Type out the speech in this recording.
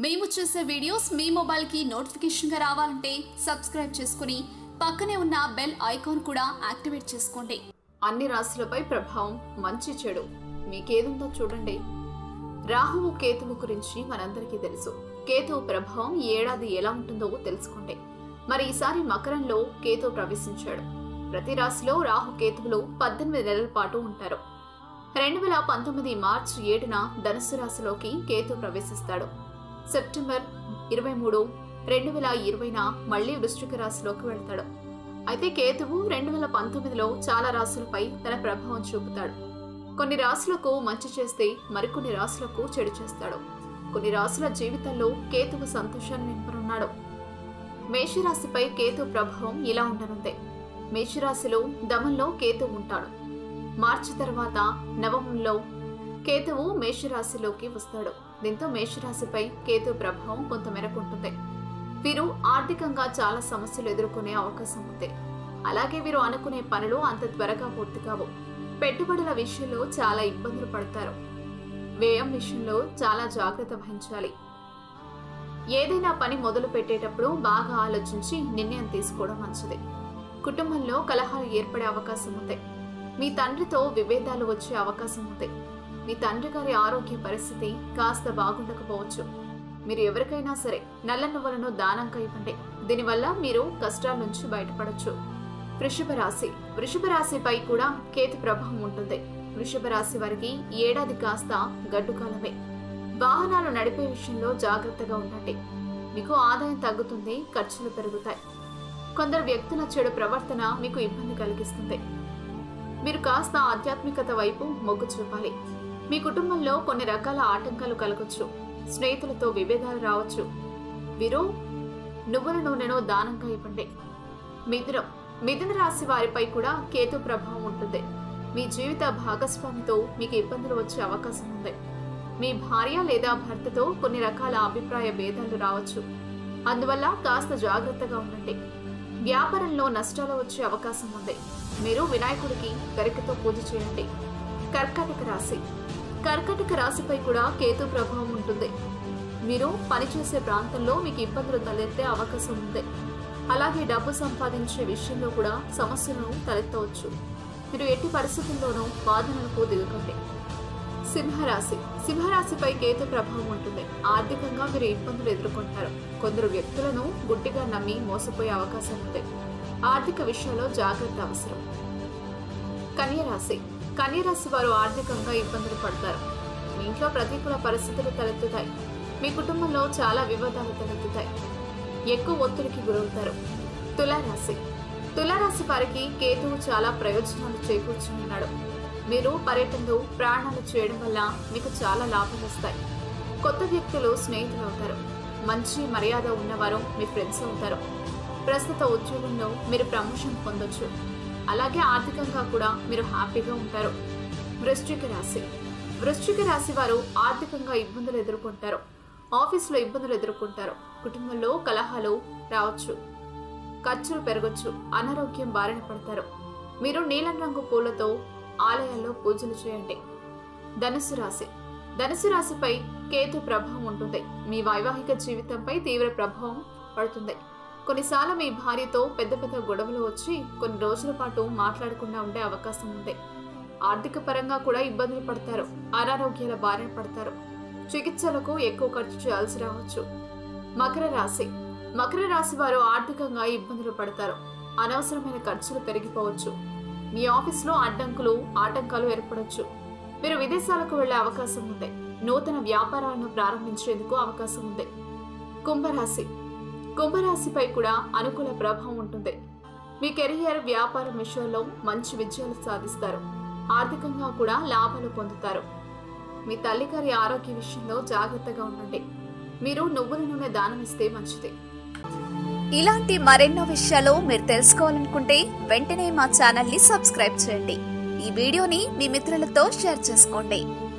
మేము చేసే వీడియోస్ మీ మొబైల్కి నోటిఫికేషన్గా రావాలంటే సబ్స్క్రైబ్ చేసుకుని పక్కనే ఉన్న బెల్ ఐకాన్ కూడా యాక్టివేట్ చేసుకోండి అన్ని రాశులపై ప్రభావం మంచి చెడు మీకేదుందో చూడండి రాహువు కేతువు గురించి మనందరికీ తెలుసు కేతువు ప్రభావం ఈ ఏడాది ఎలా ఉంటుందో తెలుసుకోండి మరి ఈసారి మకరంలో కేతు ప్రవేశించాడు ప్రతి రాశిలో రాహు కేతువులు పద్దెనిమిది నెలల పాటు ఉంటారు రెండు వేల పంతొమ్మిది మార్చి ఏడున ధనుసు రాశిలోకి కేతు ప్రవేశిస్తాడు సెప్టెంబర్ ఇరవై మూడు రెండు వేల ఇరవైన మళ్లీ వృశ్చిక రాశిలోకి వెళ్తాడు అయితే కేతువు రెండు వేల పంతొమ్మిదిలో చాలా రాశులపై తన ప్రభావం చూపుతాడు కొన్ని రాశులకు మంచి చేస్తే మరికొన్ని రాశులకు చెడు చేస్తాడు కొన్ని రాశుల జీవితంలో కేతువు సంతోషాన్ని నింపనున్నాడు మేషరాశిపై కేతు ప్రభావం ఇలా ఉండనుంది మేషరాశిలో దమంలో కేతు ఉంటాడు మార్చి తర్వాత నవమంలో కేతువు మేషరాశిలోకి వస్తాడు దీంతో మేషరాశిపై కేతు ప్రభావం కొంతమేరకు ఉంటుంది వీరు ఆర్థికంగా చాలా సమస్యలు ఎదుర్కొనే అవకాశం ఉంది అలాగే వీరు అనుకునే పనులు అంత త్వరగా పూర్తి కావు పెట్టుబడుల విషయంలో చాలా ఇబ్బందులు పడతారు వ్యయం విషయంలో చాలా జాగ్రత్త వహించాలి ఏదైనా పని మొదలు పెట్టేటప్పుడు బాగా ఆలోచించి నిర్ణయం తీసుకోవడం మంచిది కుటుంబంలో కలహాలు ఏర్పడే అవకాశం ఉంది మీ తండ్రితో విభేదాలు వచ్చే అవకాశం ఉంది మీ తండ్రి గారి ఆరోగ్య పరిస్థితి కాస్త బాగుండకపోవచ్చు మీరు ఎవరికైనా సరే నల్ల నువ్వులను దానంగా ఇవ్వండి దీనివల్ల మీరు కష్టాల నుంచి బయటపడొచ్చు వృషభ రాశి వృషభ రాశిపై కూడా కేతు ప్రభావం ఉంటుంది వృషభ రాశి వారికి ఈ ఏడాది కాస్త గడ్డు కాలమే వాహనాలు నడిపే విషయంలో జాగ్రత్తగా ఉండండి మీకు ఆదాయం తగ్గుతుంది ఖర్చులు పెరుగుతాయి కొందరు వ్యక్తుల చెడు ప్రవర్తన మీకు ఇబ్బంది కలిగిస్తుంది మీరు కాస్త ఆధ్యాత్మికత వైపు మొగ్గు చూపాలి మీ కుటుంబంలో కొన్ని రకాల ఆటంకాలు కలగొచ్చు స్నేహితులతో విభేదాలు రావచ్చు వీరు నువ్వుల నూనెను దానంగా ఇవ్వండి మిథునం మిథున రాశి వారిపై కూడా కేతు ప్రభావం ఉంటుంది మీ జీవిత భాగస్వామితో మీకు ఇబ్బందులు వచ్చే అవకాశం ఉంది మీ భార్య లేదా భర్తతో కొన్ని రకాల అభిప్రాయ భేదాలు రావచ్చు అందువల్ల కాస్త జాగ్రత్తగా ఉండండి వ్యాపారంలో నష్టాలు వచ్చే అవకాశం ఉంది మీరు వినాయకుడికి గరికతో పూజ చేయండి కర్కాటక రాశి కర్కాటక రాశిపై కూడా కేతు ప్రభావం ఉంటుంది మీరు పనిచేసే ప్రాంతంలో మీకు ఇబ్బందులు తలెత్తే అవకాశం ఉంది అలాగే డబ్బు సంపాదించే విషయంలో కూడా సమస్యలను తలెత్తవచ్చు మీరు ఎట్టి పరిస్థితుల్లోనూ వాదనలకు దిగకండి సింహరాశి సింహరాశిపై కేతు ప్రభావం ఉంటుంది ఆర్థికంగా మీరు ఇబ్బందులు ఎదుర్కొంటారు కొందరు వ్యక్తులను గుడ్డిగా నమ్మి మోసపోయే అవకాశం ఉంది ఆర్థిక విషయంలో జాగ్రత్త అవసరం కన్యరాశి కన్యరాశి వారు ఆర్థికంగా ఇబ్బందులు పడతారు మీ ఇంట్లో ప్రతికూల పరిస్థితులు తలెత్తుతాయి మీ కుటుంబంలో చాలా వివాదాలు తలెత్తుతాయి ఎక్కువ ఒత్తిడికి గురవుతారు తులారాశి తులారాశి వారికి కేతువు చాలా ప్రయోజనాలు చేకూర్చున్నాడు మీరు పర్యటనలు ప్రయాణాలు చేయడం వల్ల మీకు చాలా లాభాలు వస్తాయి కొత్త వ్యక్తులు స్నేహితులు అవుతారు మంచి మర్యాద ఉన్నవారు మీ ఫ్రెండ్స్ అవుతారు ప్రస్తుత ఉద్యోగంలో మీరు ప్రమోషన్ పొందొచ్చు అలాగే ఆర్థికంగా కూడా మీరు హ్యాపీగా ఉంటారు వృశ్చిక రాశి వృశ్చిక రాశి వారు ఆర్థికంగా ఇబ్బందులు ఎదుర్కొంటారు ఆఫీసులో ఇబ్బందులు ఎదుర్కొంటారు కుటుంబంలో కలహాలు రావచ్చు ఖర్చులు పెరగచ్చు అనారోగ్యం బారిన పడతారు మీరు నీలం రంగు పూలతో ఆలయాల్లో పూజలు చేయండి ధనుసు రాశి ధనుసు రాశిపై కేతు ప్రభావం ఉంటుంది మీ వైవాహిక జీవితంపై తీవ్ర ప్రభావం పడుతుంది కొన్నిసార్లు మీ భార్యతో పెద్ద పెద్ద గొడవలు వచ్చి కొన్ని రోజుల పాటు మాట్లాడకుండా ఉండే అవకాశం ఉంది ఆర్థిక పరంగా కూడా ఇబ్బందులు పడతారు అనారోగ్యాల బారిన పడతారు చికిత్సలకు ఎక్కువ ఖర్చు చేయాల్సి రావచ్చు మకర రాశి మకర రాశి వారు ఆర్థికంగా ఇబ్బందులు పడతారు అనవసరమైన ఖర్చులు పెరిగిపోవచ్చు మీ ఆఫీస్లో అడ్డంకులు ఆటంకాలు ఏర్పడవచ్చు మీరు విదేశాలకు వెళ్లే అవకాశం ఉంది నూతన వ్యాపారాలను ప్రారంభించేందుకు అవకాశం ఉంది కుంభరాశి కుంభరాశిపై కూడా అనుకూల ప్రభావం ఉంటుంది మీ కెరియర్ వ్యాపారం విషయంలో మంచి విజయాలు సాధిస్తారు ఆర్థికంగా కూడా లాభాలు పొందుతారు మీ తల్లిగారి ఆరోగ్య విషయంలో జాగ్రత్తగా ఉండండి మీరు నువ్వుల నూనె దానం ఇస్తే మంచిది ఇలాంటి మరెన్నో విషయాలు మీరు తెలుసుకోవాలనుకుంటే వెంటనే మా ఛానల్ని సబ్స్క్రైబ్ చేయండి ఈ వీడియోని మీ మిత్రులతో షేర్ చేసుకోండి